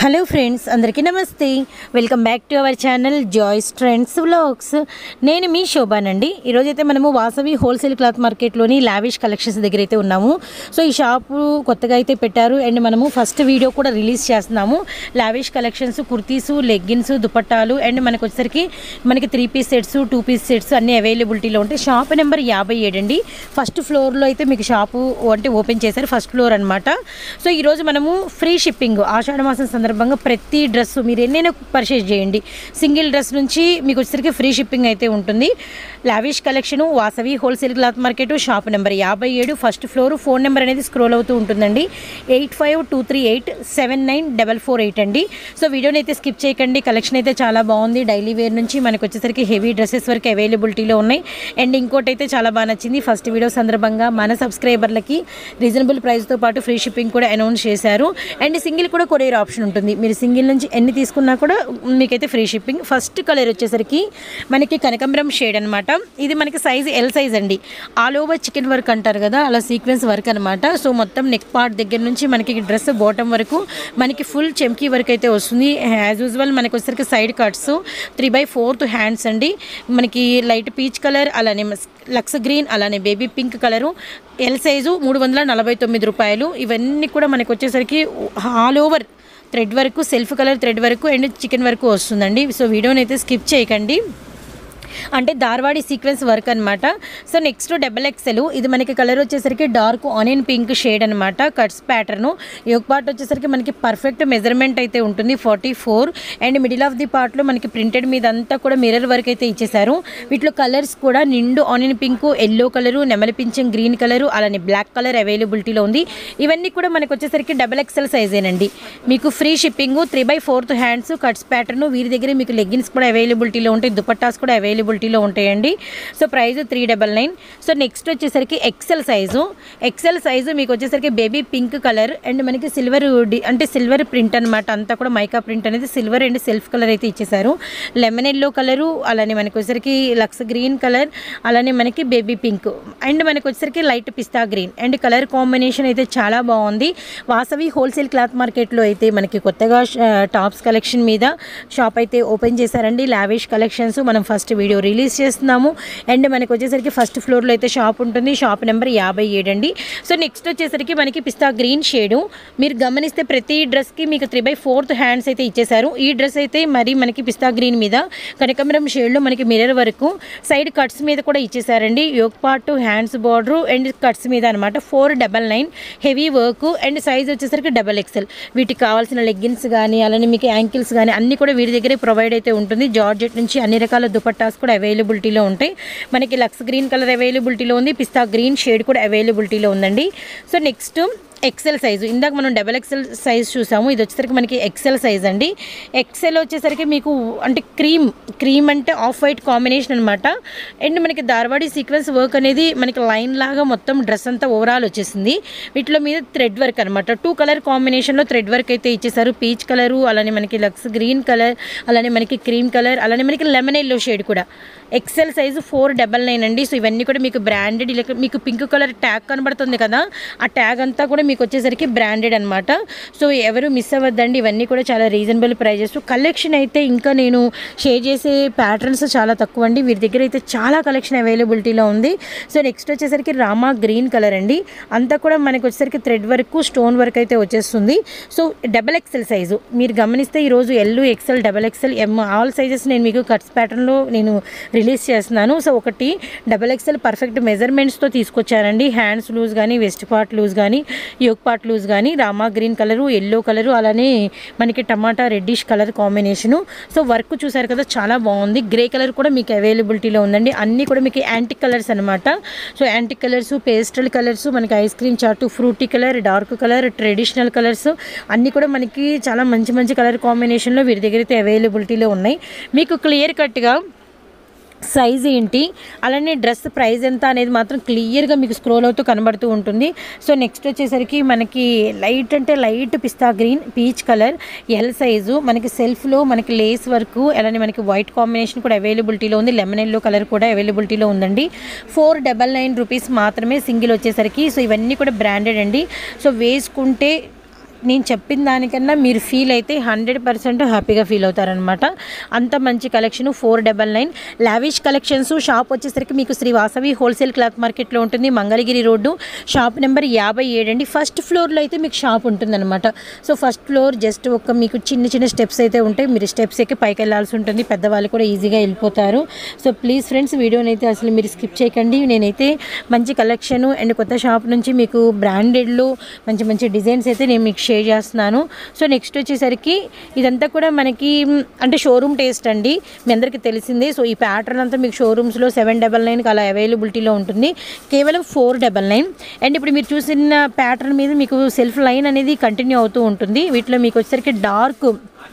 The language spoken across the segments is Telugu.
హలో ఫ్రెండ్స్ అందరికీ నమస్తే welcome back to our channel Joys Trends Vlogs నేను మీ శోభానండి ఈరోజు అయితే మనము వాసవి హోల్సేల్ క్లాత్ మార్కెట్లోని లావిష్ కలెక్షన్స్ దగ్గర అయితే ఉన్నాము సో ఈ షాపు కొత్తగా అయితే పెట్టారు అండ్ మనము ఫస్ట్ వీడియో కూడా రిలీజ్ చేస్తున్నాము లావిష్ కలెక్షన్స్ కుర్తీస్ లెగ్గిన్స్ దుపట్టాలు అండ్ మనకు వచ్చేసరికి మనకి three piece sets two piece sets అన్ని అవైలబిలిటీలో ఉంటాయి షాప్ నెంబర్ యాభై ఏడు అండి ఫస్ట్ ఫ్లోర్లో అయితే మీకు షాపు అంటే ఓపెన్ చేశారు ఫస్ట్ ఫ్లోర్ అనమాట సో ఈరోజు మనము ఫ్రీ షిప్పింగ్ ఆషాఢ మాసం సందర్భంగా ప్రతి డ్రెస్ మీరు ఎన్నైనా పర్చేజ్ చేయండి సింగిల్ డ్రెస్ నుంచి మీకు వచ్చేసరికి ఫ్రీ షిప్పింగ్ అయితే ఉంటుంది lavish Collection Vasavi wholesale cloth market shop number యాభై ఏడు ఫస్ట్ ఫ్లోర్ ఫోన్ నెంబర్ అనేది స్క్రోల్ అవుతూ ఉంటుందండి eight five two three eight seven nine double four eight అండి సో వీడియోని అయితే స్కిప్ చేయకండి కలెక్షన్ అయితే చాలా బాగుంది డైలీ వేర్ నుంచి మనకు వచ్చేసరికి హెవీ డ్రెస్సెస్ వరకు అవైలబిలిటీలో ఉన్నాయి అండ్ ఇంకోటి అయితే చాలా బాగా నచ్చింది ఫస్ట్ వీడియో సందర్భంగా మన సబ్స్క్రైబర్లకి రీజనబుల్ ప్రైస్తో పాటు ఫ్రీ షిప్పింగ్ కూడా అనౌన్స్ చేశారు అండ్ సింగిల్ కూడా కొరియర్ ఆప్షన్ ఉంటుంది మీరు సింగిల్ నుంచి ఎన్ని తీసుకున్నా కూడా మీకైతే ఫ్రీ షిప్పింగ్ ఫస్ట్ కలర్ వచ్చేసరికి మనకి కనకంబరం షేడ్ అనమాట ఇది మనకి సైజ్ ఎల్ సైజ్ అండి ఆల్ ఓవర్ చికెన్ వర్క్ అంటారు కదా అలా సీక్వెన్స్ వర్క్ అనమాట సో మొత్తం నెక్ పార్ట్ దగ్గర నుంచి మనకి డ్రెస్ బాటమ్ వరకు మనకి ఫుల్ చెమ్కీ వర్క్ అయితే వస్తుంది యాజ్ యూజువల్ మనకి వచ్చేసరికి side cuts three by fourth hands అండి మనకి లైట్ పీచ్ కలర్ అలానే లక్స్ గ్రీన్ అలానే baby pink colour L size మూడు వందల నలభై తొమ్మిది రూపాయలు ఇవన్నీ కూడా మనకి వచ్చేసరికి ఆల్ ఓవర్ థ్రెడ్ వరకు సెల్ఫ్ కలర్ థ్రెడ్ వరకు అండ్ చికెన్ వరకు వస్తుందండి సో వీడియోని అయితే స్కిప్ చేయకండి అంటే దార్వాడి సీక్వెన్స్ వర్క్ అనమాట సో నెక్స్ట్ డబల్ ఎక్సెల్ ఇది మనకి కలర్ వచ్చేసరికి డార్క్ ఆనియన్ పింక్ షేడ్ అనమాట కట్స్ ప్యాటర్న్ యోగ్ పార్ట్ వచ్చేసరికి మనకి పర్ఫెక్ట్ మెజర్మెంట్ అయితే ఉంటుంది forty four and middle of the పార్ట్లో మనకి ప్రింటెడ్ మీద అంతా కూడా మిర్రర్ వర్క్ అయితే ఇచ్చేసారు వీటిలో కలర్స్ కూడా నిండు ఆనియన్ పింక్ ఎల్లో కలరు నెమలి పింఛం గ్రీన్ కలరు అలానే బ్లాక్ కలర్ అవైలబిలిటీలో ఉంది ఇవన్నీ కూడా మనకి వచ్చేసరికి డబల్ ఎక్సెల్ సైజేనండి మీకు free shipping three by fourth hands cuts pattern వీరి దగ్గర మీకు లెగ్గిన్స్ కూడా అవైలబిలిటీలో ఉంటాయి దుపట్టాస్ కూడా అవైలబిలిటీలో ఉంటాయండి so price three double nine so next వచ్చేసరికి ఎక్సెల్ సైజు ఎక్సెల్ సైజు మీకు వచ్చేసరికి బేబీ పింక్ కలర్ అండ్ మనకి సిల్వర్ అంటే సిల్వర్ ప్రింట్ అనమాట అంతా కూడా మైకా ప్రింట్ అనేది సిల్వర్ అండ్ సెల్ఫ్ కలర్ అయితే ఇచ్చేసారు లెమన్ ఎల్లో కలరు అలానే మనకి వచ్చేసరికి లక్స్ గ్రీన్ కలర్ అలానే మనకి బేబీ పింక్ అండ్ మనకి వచ్చేసరికి light pista green and colour combination అయితే చాలా బాగుంది వాసవి హోల్సేల్ క్లాత్ మార్కెట్లో అయితే మనకి కొత్తగా టాప్స్ కలెక్షన్ మీద షాప్ అయితే ఓపెన్ చేశారండి లావిష్ కలెక్షన్స్ మనం ఫస్ట్ వీడియో రిలీజ్ చేస్తున్నాము అండ్ మనకి వచ్చేసరికి ఫస్ట్ ఫ్లోర్లో అయితే షాప్ ఉంటుంది షాప్ నెంబర్ యాభై ఏడు అండి సో నెక్స్ట్ వచ్చేసరికి మనకి పిస్తా గ్రీన్ షేడు మీరు గమనిస్తే ప్రతి డ్రెస్కి మీకు త్రీ బై ఫోర్త్ హ్యాండ్స్ అయితే ఇచ్చేసారు ఈ డ్రెస్ అయితే మరి మనకి పిస్తా గ్రీన్ మీద కనకమరం షేడ్లో మనకి మిర్రర్ వరకు సైడ్ కట్స్ మీద కూడా ఇచ్చేసారండి yoke part hands border and cuts మీద అనమాట four double nine heavy work and size వచ్చేసరికి డబల్ ఎక్సెల్ వీటికి కావాల్సిన లెగ్గిన్స్ కానీ అలానే మీకు యాంకిల్స్ కానీ అన్ని కూడా వీరి దగ్గరే ప్రొవైడ్ అయితే ఉంటుంది జార్జెట్ నుంచి అన్ని రకాల దుపట్టాస్ కూడా అవైలబిలిటీలో ఉంటాయి మనకి లక్స్ గ్రీన్ కలర్ అవైలబిలిటీలో ఉంది పిస్తా గ్రీన్ షేడ్ కూడా అవైలబిలిటీలో ఉందండి సో నెక్స్ట్ ఎక్సెల్ సైజు ఇందాక మనం డబల్ ఎక్సెల్ సైజ్ చూసాము ఇది వచ్చేసరికి మనకి ఎక్సెల్ సైజ్ అండి ఎక్సెల్ వచ్చేసరికి మీకు అంటే క్రీమ్ క్రీమ్ అంటే ఆఫ్ వైట్ కాంబినేషన్ అనమాట అండ్ మనకి దార్వాడి సీక్వెన్స్ వర్క్ అనేది మనకి లైన్ లాగా మొత్తం డ్రెస్ అంతా ఓవరాల్ వచ్చేసింది వీటిలో మీద థ్రెడ్ వర్క్ అనమాట టూ కలర్ కాంబినేషన్లో థ్రెడ్ వర్క్ అయితే ఇచ్చేసారు పీచ్ కలరు అలానే మనకి లక్స్ గ్రీన్ కలర్ అలానే మనకి క్రీమ్ కలర్ అలానే మనకి లెమన్ ఎల్లో షేడ్ కూడా XL size four double nine అండి సో ఇవన్నీ కూడా మీకు బ్రాండెడ్ ఇలా మీకు పింక్ కలర్ ట్యాగ్ కనబడుతుంది కదా ఆ ట్యాగ్ అంతా కూడా మీకు వచ్చేసరికి బ్రాండెడ్ అనమాట సో ఎవరు మిస్ అవ్వద్దండి ఇవన్నీ కూడా చాలా రీజనబుల్ ప్రైజెస్ కలెక్షన్ అయితే ఇంకా నేను షేర్ చేసే ప్యాటర్న్స్ చాలా తక్కువ అండి వీరి దగ్గర అయితే చాలా కలెక్షన్ అవైలబిలిటీలో ఉంది సో నెక్స్ట్ వచ్చేసరికి రామా గ్రీన్ కలర్ అండి అంతా కూడా మనకి వచ్చేసరికి థ్రెడ్ వర్క్ స్టోన్ వర్క్ అయితే వచ్చేస్తుంది సో డబల్ ఎక్సెల్ సైజు మీరు గమనిస్తే ఈరోజు L XL double XL M all sizes నేను మీకు కట్స్ ప్యాటర్న్లో నేను రిలీజ్ చేస్తున్నాను సో ఒకటి డబల్ ఎక్సెల్ పర్ఫెక్ట్ మెజర్మెంట్స్తో తీసుకొచ్చారండి హ్యాండ్స్ లూజ్ కానీ వెస్ట్ పార్ట్ లూజ్ కానీ యోగ్ పార్ట్ లూజ్ కానీ Rama green colour yellow colour అలానే మనకి tomato reddish colour combination so work చూసారు కదా చాలా బాగుంది గ్రే కలర్ కూడా మీకు అవైలబిలిటీలో ఉందండి అన్నీ కూడా మీకు యాంటిక్ కలర్స్ అనమాట so antique colours pastel colours మనకి ఐస్ క్రీమ్ చాటు fruity colour dark colour traditional colours అన్నీ కూడా మనకి చాలా మంచి మంచి కలర్ కాంబినేషన్లో వీరి దగ్గర అయితే అవైలబిలిటీలో ఉన్నాయి మీకు క్లియర్ కట్గా సైజ్ ఏంటి అలానే డ్రెస్ ప్రైస్ ఎంత అనేది మాత్రం క్లియర్గా మీకు స్క్రోల్ అవుతూ కనబడుతూ ఉంటుంది సో నెక్స్ట్ వచ్చేసరికి మనకి లైట్ అంటే లైట్ పిస్తా green peach colour L size మనకి సెల్ఫ్లో మనకి లేస్ వర్క్ అలానే మనకి వైట్ కాంబినేషన్ కూడా అవైలబిలిటీలో ఉంది లెమన్ ఎల్లో కలర్ కూడా అవైలబిలిటీలో ఉందండి ఫోర్ డబల్ నైన్ రూపీస్ మాత్రమే సింగిల్ వచ్చేసరికి సో ఇవన్నీ కూడా బ్రాండెడ్ అండి సో వేసుకుంటే నేను చెప్పిన దానికన్నా మీరు ఫీల్ అయితే హండ్రెడ్ పర్సెంట్ హ్యాపీగా ఫీల్ అవుతారనమాట అంత మంచి collection four double nine lavish collections shop వచ్చేసరికి మీకు శ్రీ వాసవి హోల్సేల్ క్లాత్ మార్కెట్లో ఉంటుంది మంగళగిరి రోడ్డు షాప్ నెంబర్ యాభై ఏడు అండి ఫస్ట్ ఫ్లోర్లో అయితే మీకు షాప్ ఉంటుందన్నమాట సో ఫస్ట్ ఫ్లోర్ జస్ట్ ఒక మీకు చిన్న చిన్న స్టెప్స్ అయితే ఉంటాయి మీరు స్టెప్స్ ఎక్కి పైకి వెళ్ళాల్సి ఉంటుంది పెద్దవాళ్ళు కూడా ఈజీగా వెళ్ళిపోతారు సో ప్లీజ్ ఫ్రెండ్స్ వీడియోని అయితే అసలు మీరు స్కిప్ చేయకండి నేనైతే మంచి కలెక్షన్ అండ్ కొత్త షాప్ నుంచి మీకు బ్రాండెడ్లో మంచి మంచి డిజైన్స్ అయితే నేను మీకు షేర్ చేస్తున్నాను సో నెక్స్ట్ వచ్చేసరికి ఇదంతా కూడా మనకి మ్, అంటే షోరూమ్ టేస్ట్ అండి మీ అందరికీ తెలిసిందే సో ఈ ప్యాటర్న్ అంతా మీకు షోరూమ్స్లో సెవెన్ డబల్ నైన్కి అలా అవైలబిలిటీలో ఉంటుంది కేవలం ఫోర్ డబల్ నైన్ అండ్ ఇప్పుడు మీరు చూసిన ప్యాటర్న్ మీద మీకు సెల్ఫ్ లైన్ అనేది కంటిన్యూ అవుతూ ఉంటుంది వీటిలో మీకు వచ్చేసరికి డార్క్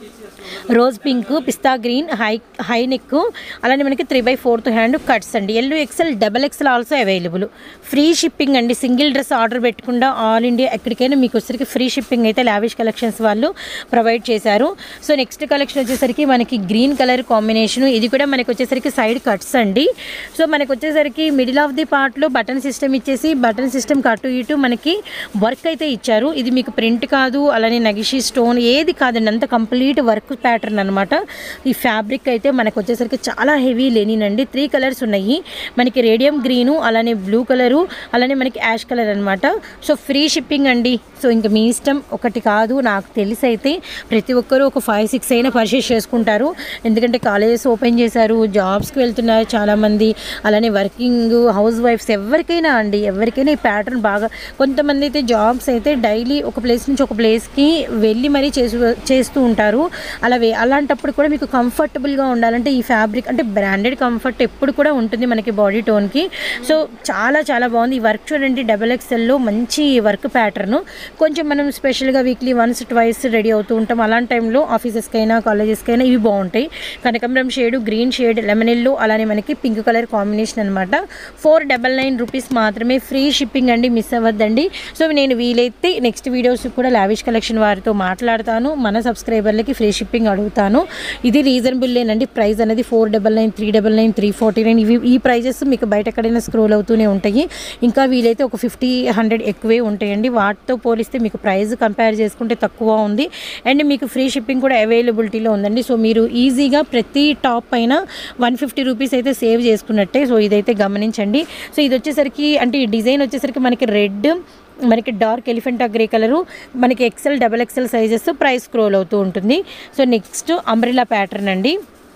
రోజ్ పింక్ పిస్తా గ్రీన్ హై హై నెక్ అలానే మనకి three by fourth hand cuts అండి L XL double XL also available free shipping అండి సింగిల్ డ్రెస్ ఆర్డర్ పెట్టకుండా ఆల్ ఇండియా ఎక్కడికైనా మీకు వచ్చేసరికి ఫ్రీ షిప్పింగ్ అయితే లావిష్ కలెక్షన్స్ వాళ్ళు ప్రొవైడ్ చేశారు సో నెక్స్ట్ కలెక్షన్ వచ్చేసరికి మనకి గ్రీన్ కలర్ కాంబినేషన్ ఇది కూడా మనకి వచ్చేసరికి సైడ్ కట్స్ అండి సో మనకి వచ్చేసరికి మిడిల్ ఆఫ్ ది పార్ట్లో బటన్ సిస్టమ్ ఇచ్చేసి బటన్ సిస్టమ్ కట్టు ఇటు మనకి వర్క్ అయితే ఇచ్చారు ఇది మీకు ప్రింట్ కాదు అలానే నగిషి స్టోన్ ఏది కాదండి అంత కంప్లీట్ వర్క్ ప్యాటర్న్ అనమాట ఈ ఫ్యాబ్రిక్ అయితే మనకు వచ్చేసరికి చాలా హెవీ లెనిన్ అండి త్రీ కలర్స్ ఉన్నాయి మనకి రేడియం గ్రీను అలానే బ్లూ కలరు అలానే మనకి యాష్ కలర్ అనమాట సో ఫ్రీ షిప్పింగ్ అండి సో ఇంకా మీ ఇష్టం ఒకటి కాదు నాకు తెలిసి అయితే ప్రతి ఒక్కరూ ఒక ఫైవ్ సిక్స్ అయినా పర్చేస్ చేసుకుంటారు ఎందుకంటే కాలేజెస్ ఓపెన్ చేశారు జాబ్స్కి వెళ్తున్నారు చాలామంది అలానే వర్కింగ్ హౌస్ వైఫ్స్ ఎవరికైనా అండి ఎవరికైనా ఈ ప్యాటర్న్ బాగా కొంతమంది అయితే జాబ్స్ అయితే డైలీ ఒక ప్లేస్ నుంచి ఒక ప్లేస్కి వెళ్ళి మరీ చేసు చేస్తూ ఉంటారు అలా వే- అలాంటప్పుడు కూడా మీకు కంఫర్టబుల్గా ఉండాలంటే ఈ ఫ్యాబ్రిక్ అంటే బ్రాండెడ్ కంఫర్ట్ ఎప్పుడు కూడా ఉంటుంది మనకి బాడీ టోన్కి సో చాలా చాలా బాగుంది ఈ వర్క్ చూడండి డబల్ ఎక్స్ఎల్లో మంచి వర్క్ ప్యాటర్న్ కొంచెం మనం స్పెషల్గా వీక్లీ వన్స్ ట్వైస్ రెడీ అవుతూ ఉంటాం అలాంటి టైంలో ఆఫీసెస్కైనా కాలేజెస్కైనా ఇవి బాగుంటాయి కనకంబరం shade green shade lemon yellow అలానే మనకి పింక్ కలర్ కాంబినేషన్ అనమాట ఫోర్ డబల్ నైన్ రూపీస్ మాత్రమే ఫ్రీ షిప్పింగ్ అండి మిస్ అవ్వద్దండి సో నేను వీలైతే నెక్స్ట్ వీడియోస్ కూడా లావిష్ కలెక్షన్ వారితో మాట్లాడతాను మన సబ్స్క్రైబర్లకి ఫ్రీ షిప్పింగ్ అడుగుతాను ఇది రీజనబుల్లేనండి ప్రైస్ అనేది four double nine three double nine three forty nine ఇవి ఈ ప్రైజెస్ మీకు బయట ఎక్కడైనా స్క్రోల్ అవుతూనే ఉంటాయి ఇంకా వీలైతే ఒక ఫిఫ్టీ హండ్రెడ్ ఎక్కువే ఉంటాయండి వాటితో పోలిస్తే మీకు ప్రైస్ కంపేర్ చేసుకుంటే తక్కువ ఉంది అండ్ మీకు ఫ్రీ షిప్పింగ్ కూడా అవైలబిలిటీలో ఉందండి సో మీరు ఈజీగా ప్రతి టాప్ పైన వన్ ఫిఫ్టీ రూపీస్ అయితే సేవ్ చేసుకున్నట్టే సో ఇదైతే గమనించండి సో ఇది వచ్చేసరికి అంటే ఈ డిజైన్ వచ్చేసరికి మనకి రెడ్ మనకి డార్క్ ఎలిఫెంటా గ్రే కలరు మనకి XL double XL sizes price scroll అవుతూ ఉంటుంది సో నెక్స్ట్ అంబ్రిలా ప్యాటర్న్ అండి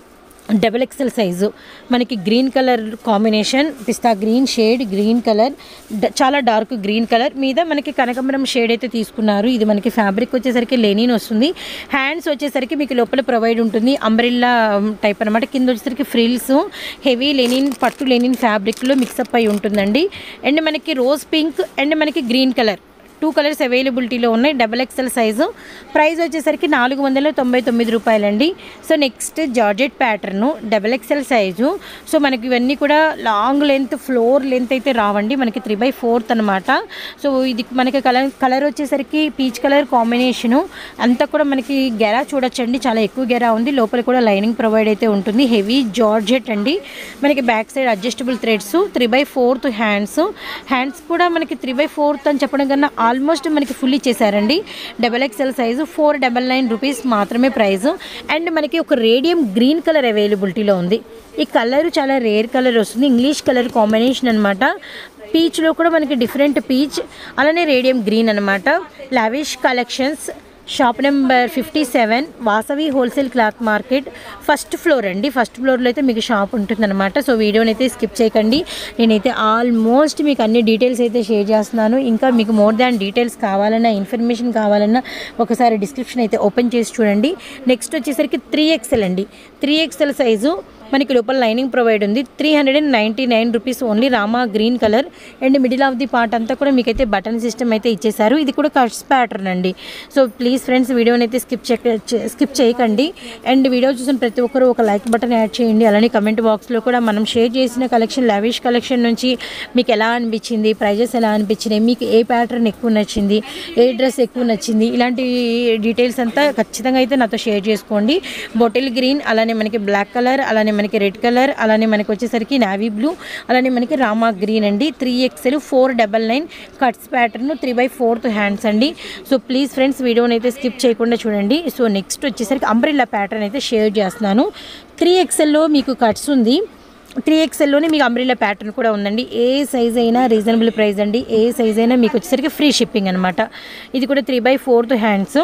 డబల్ ఎక్సెల్ సైజు మనకి గ్రీన్ కలర్ కాంబినేషన్ పిస్తా గ్రీన్ షేడ్ గ్రీన్ కలర్ డ- చాలా డార్క్ గ్రీన్ కలర్ మీద మనకి కనకమరం షేడ్ అయితే తీసుకున్నారు ఇది మనకి ఫ్యాబ్రిక్ వచ్చేసరికి లెనిన్ వస్తుంది హ్యాండ్స్ వచ్చేసరికి మీకు లోపల ప్రొవైడ్ ఉంటుంది అంబ్రిల్లా టైప్ అనమాట కింద వచ్చేసరికి ఫ్రిల్స్ హెవీ లెనిన్ పట్టు లెనిన్ ఫ్యాబ్రిక్లో మిక్సప్ అయి ఉంటుందండి అండ్ మనకి రోజ్ పింక్ అండ్ మనకి గ్రీన్ కలర్ టూ కలర్స్ అవైలబిలిటీలో ఉన్నాయి డబల్ ఎక్స్ఎల్ సైజు ప్రైస్ వచ్చేసరికి నాలుగు వందల తొంభై తొమ్మిది రూపాయలండి so next georgette pattern double XL size so మనకి ఇవన్నీ కూడా లాంగ్ లెంత్ ఫ్లోర్ లెంత్ అయితే రావండి మనకి త్రీ బై ఫోర్త్ అనమాట సో ఇది మనకి కలర్ కలర్ వచ్చేసరికి పీచ్ కలర్ కాంబినేషను అంతా కూడా మనకి గెరా చూడొచ్చండి చాలా ఎక్కువ గెరా ఉంది లోపల కూడా లైనింగ్ ప్రొవైడ్ అయితే ఉంటుంది హెవీ జార్జెట్ అండి మనకి back side adjustable threads three by fourth hands hands కూడా మనకి త్రీ బై ఫోర్త్ అని చెప్పడం కన్నా ఆల్మోస్ట్ మనకి ఫుల్ ఇచ్చేసారండి double XL size four double nine rupees మాత్రమే ప్రైస్ అండ్ మనకి ఒక రేడియం గ్రీన్ కలర్ అవైలబిలిటీలో ఉంది ఈ కలర్ చాలా రేర్ కలర్ వస్తుంది ఇంగ్లీష్ కలర్ కాంబినేషన్ అనమాట పీచ్లో కూడా మనకి డిఫరెంట్ పీచ్ అలానే రేడియం గ్రీన్ అనమాట lavish collections shop number fifty seven Vasavi wholesale cloth market first floor అండి ఫస్ట్ ఫ్లోర్లో అయితే మీకు షాప్ ఉంటుందన్నమాట సో వీడియోని అయితే స్కిప్ చేయకండి నేనైతే ఆల్మోస్ట్ మీకు అన్ని డీటెయిల్స్ అయితే షేర్ చేస్తున్నాను ఇంకా మీకు మోర్ దాన్ డీటెయిల్స్ కావాలన్నా ఇన్ఫర్మేషన్ కావాలన్నా ఒకసారి డిస్క్రిప్షన్ అయితే ఓపెన్ చేసి చూడండి నెక్స్ట్ వచ్చేసరికి త్రీ ఎక్స్ఎల్ అండి త్రీ ఎక్స్ఎల్ సైజు మనకి లోపల లైనింగ్ ప్రొవైడ్ ఉంది three hundred and ninety nine rupees only Rama green colour and middle of the part అంతా కూడా మీకైతే బటన్ సిస్టమ్ అయితే ఇచ్చేసారు ఇది కూడా కట్స్ ప్యాటర్న్ అండి సో ప్లీజ్ ఫ్రెండ్స్ వీడియోని అయితే స్కిప్ స్కిప్ చేయకండి అండ్ వీడియో చూసిన ప్రతి ఒక్కరు ఒక లైక్ బటన్ యాడ్ చేయండి అలానే కమెంట్ బాక్స్లో కూడా మనం షేర్ చేసిన కలెక్షన్ లావిష్ కలెక్షన్ నుంచి మీకు ఎలా అనిపించింది ప్రైజెస్ ఎలా అనిపించినాయి మీకు ఏ ప్యాటర్న్ ఎక్కువ నచ్చింది ఏ డ్రెస్ ఎక్కువ నచ్చింది ఇలాంటి డీటెయిల్స్ అంతా ఖచ్చితంగా అయితే నాతో షేర్ చేసుకోండి బొటిల్ గ్రీన్ అలానే మనకి బ్లాక్ కలర్ అలానే మనకి రెడ్ కలర్ అలానే మనకి వచ్చేసరికి నావీ బ్లూ అలానే మనకి రామా గ్రీన్ అండి three XL four double nine cuts pattern three by fourth hands అండి సో ప్లీజ్ ఫ్రెండ్స్ వీడియోని అయితే స్కిప్ చేయకుండా చూడండి సో నెక్స్ట్ వచ్చేసరికి అంబ్రిల్లా ప్యాటర్న్ అయితే షేర్ చేస్తున్నాను త్రీ ఎక్స్ఎల్లో మీకు కట్స్ ఉంది త్రీ ఎక్స్ఎల్లోనే మీకు అంబ్రిల్లా ప్యాటర్న్ కూడా ఉందండి ఏ సైజ్ అయినా రీజనబుల్ ప్రైస్ అండి ఏ సైజ్ అయినా మీకు వచ్చేసరికి ఫ్రీ షిప్పింగ్ అనమాట ఇది కూడా త్రీ బై ఫోర్త్ హ్యాండ్స్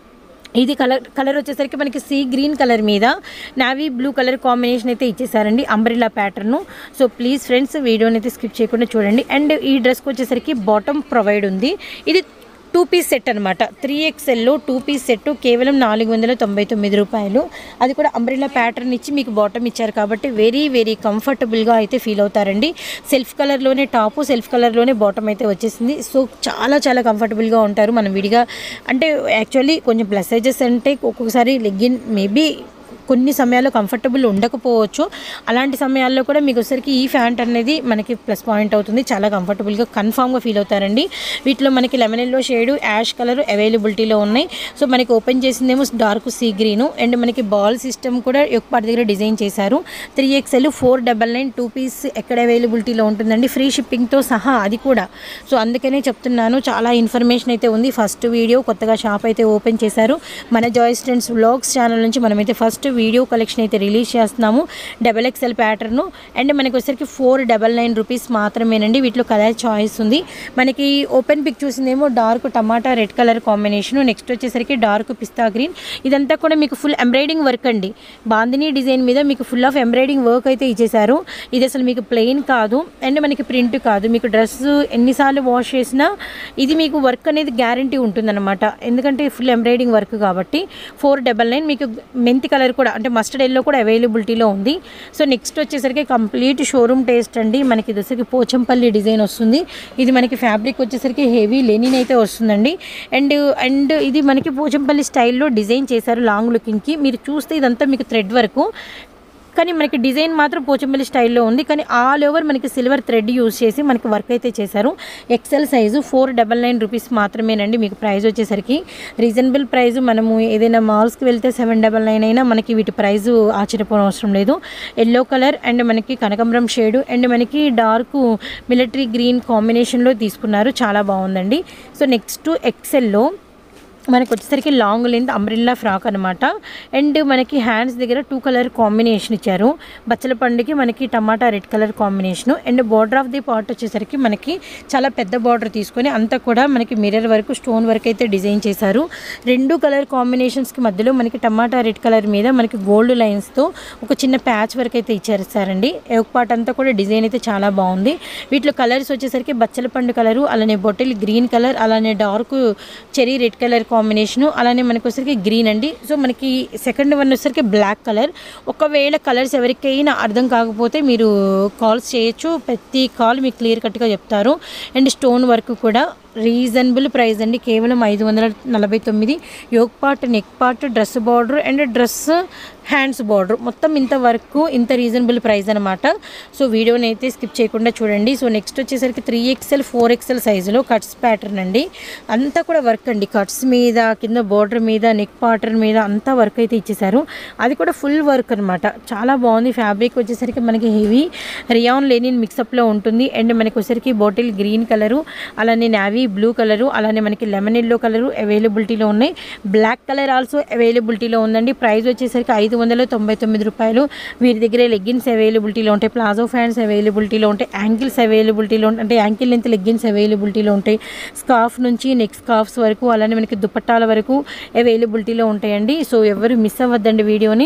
ఇది కలర్ కలర్ వచ్చేసరికి మనకి సీ గ్రీన్ కలర్ మీద నావీ బ్లూ కలర్ కాంబినేషన్ అయితే ఇచ్చేసారండి umbrella pattern so please friends వీడియోని అయితే స్కిప్ చేయకుండా చూడండి అండ్ ఈ డ్రెస్కి వచ్చేసరికి బాటమ్ ప్రొవైడ్ ఉంది ఇది టూ పీస్ సెట్ అనమాట త్రీ ఎక్స్ఎల్లో టూ పీస్ సెట్ కేవలం నాలుగు వందల తొంభై తొమ్మిది రూపాయలు అది కూడా అంబ్రిల్లా ప్యాటర్న్ ఇచ్చి మీకు బాటమ్ ఇచ్చారు కాబట్టి వెరీ వెరీ కంఫర్టబుల్గా అయితే ఫీల్ అవుతారండి సెల్ఫ్ కలర్లోనే టాపు సెల్ఫ్ కలర్లోనే బాటమ్ అయితే వచ్చేసింది సో చాలా చాలా కంఫర్టబుల్గా ఉంటారు మనం విడిగా అంటే యాక్చువల్లీ కొంచెం ప్లస్ సైజెస్ అంటే ఒక్కొక్కసారి లెగ్గిన్ మేబీ కొన్ని సమయాల్లో కంఫర్టబుల్ ఉండకపోవచ్చు అలాంటి సమయాల్లో కూడా మీకు వచ్చరికి ఈ ఫ్యాంట్ అనేది మనకి ప్లస్ పాయింట్ అవుతుంది చాలా కంఫర్టబుల్గా కన్ఫామ్గా ఫీల్ అవుతారండి వీటిలో మనకి lemon yellow shade ash colour అవైలబిలిటీలో ఉన్నాయి సో మనకి ఓపెన్ చేసిందేమో డార్క్ సీ గ్రీను అండ్ మనకి బాల్ సిస్టమ్ కూడా పాటి దగ్గర డిజైన్ చేశారు three XL four double nine two piece ఎక్కడ అవైలబిలిటీలో ఉంటుందండి ఫ్రీ షిప్పింగ్తో సహా అది కూడా సో అందుకనే చెప్తున్నాను చాలా ఇన్ఫర్మేషన్ అయితే ఉంది ఫస్ట్ వీడియో కొత్తగా షాప్ అయితే ఓపెన్ చేశారు మన జాయ్ స్టెంట్స్ వ్లాగ్స్ ఛానల్ నుంచి మనమైతే ఫస్ట్ వీడియో కలెక్షన్ అయితే రిలీజ్ చేస్తున్నాము డబల్ ఎక్స్ఎల్ ప్యాటర్న్ అండ్ మనకి వచ్చేసరికి ఫోర్ డబల్ నైన్ రూపీస్ మాత్రమేనండి వీటిలో కలర్ చాయిస్ ఉంది మనకి ఓపెన్ పిక్ చూసిందేమో dark tomato red colour combination next వచ్చేసరికి డార్క్ పిస్తా గ్రీన్ ఇదంతా కూడా మీకు ఫుల్ ఎంబ్రాయిడింగ్ వర్క్ అండి బాందినీ డిజైన్ మీద మీకు ఫుల్ ఆఫ్ ఎంబ్రాయిడింగ్ వర్క్ అయితే ఇచ్చేసారు ఇది అసలు మీకు ప్లెయిన్ కాదు అండ్ మనకి ప్రింట్ కాదు మీకు డ్రెస్ ఎన్నిసార్లు వాష్ చేసినా ఇది మీకు వర్క్ అనేది గ్యారంటీ ఉంటుందన్నమాట ఎందుకంటే ఫుల్ ఎంబ్రాయిడింగ్ వర్క్ కాబట్టి ఫోర్ డబల్ నైన్ మీకు మెంతి కలర్ కూడా అంటే మస్టర్డ్ ఎల్లో కూడా అవైలబిలిటీలో ఉంది సో నెక్స్ట్ వచ్చేసరికి కంప్లీట్ షోరూమ్ టేస్ట్ అండి మనకి ఇది వచ్చేసరికి పోచంపల్లి డిజైన్ వస్తుంది ఇది మనకి ఫ్యాబ్రిక్ వచ్చేసరికి హెవీ లెనిన్ అయితే వస్తుందండి అండ్ అండ్ ఇది మనకి పోచంపల్లి స్టైల్లో డిజైన్ చేశారు లాంగ్ లుకింగ్కి మీరు చూస్తే ఇదంతా మీకు థ్రెడ్ వరకు కానీ మనకి డిజైన్ మాత్రం పోచంపల్లి స్టైల్లో ఉంది కానీ ఆల్ ఓవర్ మనకి సిల్వర్ థ్రెడ్ యూస్ చేసి మనకి వర్క్ అయితే చేశారు XL size four double nine rupees మాత్రమేనండి మీకు ప్రైస్ వచ్చేసరికి రీజనబుల్ ప్రైస్ మనము ఏదైనా మాల్స్కి వెళ్తే సెవెన్ డబల్ నైన్ అయినా మనకి వీటి ప్రైస్ ఆశ్చర్యపోవడం అవసరం లేదు ఎల్లో కలర్ అండ్ మనకి కనకంబరం షేడు అండ్ మనకి డార్క్ మిలిటరీ గ్రీన్ కాంబినేషన్లో తీసుకున్నారు చాలా బాగుందండి సో నెక్స్ట్ ఎక్సెల్లో మనకు వచ్చేసరికి లాంగ్ లెంత్ అంబ్రిల్లా ఫ్రాక్ అనమాట అండ్ మనకి హ్యాండ్స్ దగ్గర టూ కలర్ కాంబినేషన్ ఇచ్చారు బచ్చల పండుకి మనకి tomato red colour combination and border of the part వచ్చేసరికి మనకి చాలా పెద్ద బార్డర్ తీసుకొని అంతా కూడా మనకి మిర్రర్ వరకు స్టోన్ వర్క్ అయితే డిజైన్ చేశారు రెండు కలర్ కాంబినేషన్స్కి మధ్యలో మనకి టమాటా రెడ్ కలర్ మీద మనకి గోల్డ్ లైన్స్తో ఒక చిన్న ప్యాచ్ వర్క్ అయితే ఇచ్చారు సారండి ఒక పార్ట్ అంతా కూడా డిజైన్ అయితే చాలా బాగుంది వీటిలో కలర్స్ వచ్చేసరికి బచ్చల పండు కలరు అలానే బొట్టెల్ గ్రీన్ కలర్ అలానే dark cherry red colour combination అలానే మనకి వచ్చేసరికి గ్రీన్ అండి సో మనకి సెకండ్ వన్ వచ్చేసరికి బ్లాక్ కలర్ ఒకవేళ కలర్స్ ఎవరికైనా అర్థం కాకపోతే మీరు కాల్స్ చేయొచ్చు ప్రతి కాల్ మీకు క్లియర్ కట్గా చెప్తారు అండ్ స్టోన్ వర్క్ కూడా రీజనబుల్ ప్రైస్ అండి కేవలం ఐదు వందల నలభై తొమ్మిది yoke part neck part dress border and dress hands border మొత్తం ఇంత వర్క్ ఇంత రీజనబుల్ ప్రైస్ అనమాట సో వీడియోని అయితే స్కిప్ చేయకుండా చూడండి సో నెక్స్ట్ వచ్చేసరికి త్రీ ఎక్స్ఎల్ ఫోర్ ఎక్స్ఎల్ సైజులో కట్స్ ప్యాటర్న్ అండి అంతా కూడా వర్క్ అండి కట్స్ మీద కింద బార్డర్ మీద నెక్ పార్టర్ మీద అంతా వర్క్ అయితే ఇచ్చేసారు అది కూడా ఫుల్ వర్క్ అనమాట చాలా బాగుంది ఫ్యాబ్రిక్ వచ్చేసరికి మనకి హెవీ రియాన్ లెనిన్ మిక్సప్లో ఉంటుంది అండ్ మనకి వచ్చేసరికి బాటిల్ గ్రీన్ కలరు అలానే నావీ బ్లూ కలరు అలానే మనకి లెమన్ ఎల్లో కలరు అవైలబిలిటీలో ఉన్నాయి బ్లాక్ కలర్ ఆల్సో అవైలబిలిటీలో ఉందండి ప్రైస్ వచ్చేసరికి ఐదు వందల తొంభై తొమ్మిది రూపాయలు వీరి దగ్గర లెగ్గిన్స్ అవైలబిలిటీలో ఉంటాయి ప్లాజో ఫ్యాంట్స్ అవైలబిలిటీలో ఉంటాయి యాంకిల్స్ అవైలబిలిటీలో ఉంటాయి అంటే యాంకిల్ లెంత్ లెగ్గిన్స్ అవైలబిలిటీలో ఉంటాయి స్కార్ఫ్ నుంచి నెక్ స్కార్ఫ్స్ వరకు అలానే మనకి దుపట్టాల వరకు అవైలబిలిటీలో ఉంటాయండి సో ఎవరు మిస్ అవ్వద్దండి వీడియోని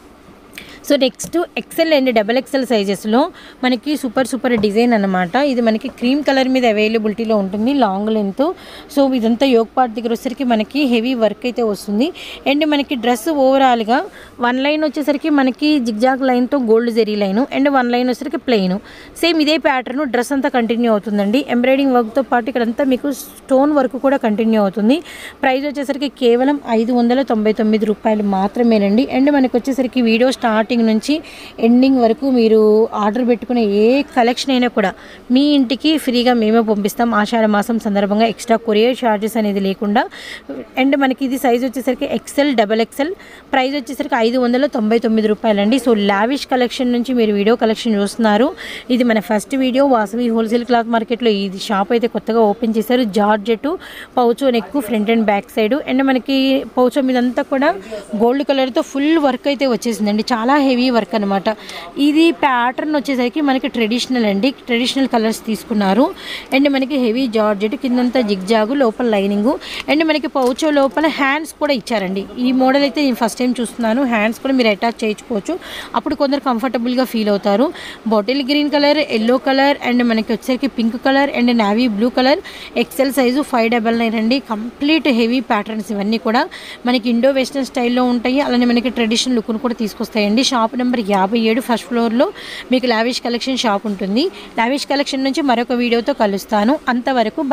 so next XL and double XL సైజెస్లో మనకి సూపర్ సూపర్ డిజైన్ అనమాట ఇది మనకి క్రీమ్ కలర్ మీద అవైలబిలిటీలో ఉంటుంది లాంగ్ లెంత్ సో ఇదంతా యోగ్ పార్ట్ దగ్గర వచ్చేసరికి మనకి హెవీ వర్క్ అయితే వస్తుంది అండ్ మనకి డ్రెస్ ఓవరాల్గా వన్ లైన్ వచ్చేసరికి మనకి జిగ్జాగ్ లైన్తో గోల్డ్ జెరీ లైన్ అండ్ వన్ లైన్ వచ్చేసరికి ప్లెయిన్ సేమ్ ఇదే ప్యాటర్న్ డ్రెస్ అంతా కంటిన్యూ అవుతుందండి ఎంబ్రాయిడింగ్ వర్క్తో పాటు ఇక్కడంతా మీకు స్టోన్ వర్క్ కూడా కంటిన్యూ అవుతుంది ప్రైస్ వచ్చేసరికి కేవలం ఐదు వందల తొంభై తొమ్మిది రూపాయలు మాత్రమేనండి అండ్ మనకి వచ్చేసరికి వీడియో స్టార్టింగ్ స్టార్టింగ్ నుంచి ఎండింగ్ వరకు మీరు ఆర్డర్ పెట్టుకునే ఏ కలెక్షన్ అయినా కూడా మీ ఇంటికి ఫ్రీగా మేమే పంపిస్తాం ఆషాఢ మాసం సందర్భంగా ఎక్స్ట్రా కొరియర్ ఛార్జెస్ అనేది లేకుండా అండ్ మనకి ఇది సైజ్ వచ్చేసరికి ఎక్సెల్ డబల్ ఎక్సెల్ ప్రైస్ వచ్చేసరికి ఐదు వందల తొంభై తొమ్మిది రూపాయలండి సో లావిష్ కలెక్షన్ నుంచి మీరు వీడియో కలెక్షన్ చూస్తున్నారు ఇది మన first video Vasavi wholesale cloth మార్కెట్లో ఇది షాప్ అయితే కొత్తగా ఓపెన్ చేశారు georgette poncho neck front and back side and మనకి పౌచో మీదంతా కూడా గోల్డ్ కలర్తో ఫుల్ వర్క్ అయితే వచ్చేసిందండి చాలా హెవీ వర్క్ అనమాట ఇది ప్యాటర్న్ వచ్చేసరికి మనకి ట్రెడిషనల్ అండి ట్రెడిషనల్ కలర్స్ తీసుకున్నారు అండ్ మనకి హెవీ జార్జెట్ కిందంతా జిగ్జాగు లోపల లైనింగ్ అండ్ మనకి పౌచో లోపల హ్యాండ్స్ కూడా ఇచ్చారండి ఈ మోడల్ అయితే నేను ఫస్ట్ టైం చూస్తున్నాను హ్యాండ్స్ కూడా మీరు అటాచ్ చేయించుకోవచ్చు అప్పుడు కొందరు కంఫర్టబుల్గా ఫీల్ అవుతారు bottle green colour yellow colour and మనకి వచ్చేసరికి pink colour and navy blue colour XL size five double nine అండి కంప్లీట్ హెవీ ప్యాటర్న్స్ ఇవన్నీ కూడా మనకి ఇండో వెస్టర్న్ స్టైల్లో ఉంటాయి అలానే మనకి ట్రెడిషనల్ లుక్ను కూడా తీసుకొస్తాయండి షాప్ నెంబర్ యాభై ఏడు ఫస్ట్ ఫ్లోర్లో మీకు లావిష్ కలెక్షన్ షాప్ ఉంటుంది లావిష్ కలెక్షన్ నుంచి మరొక వీడియోతో కలుస్తాను అంతవరకు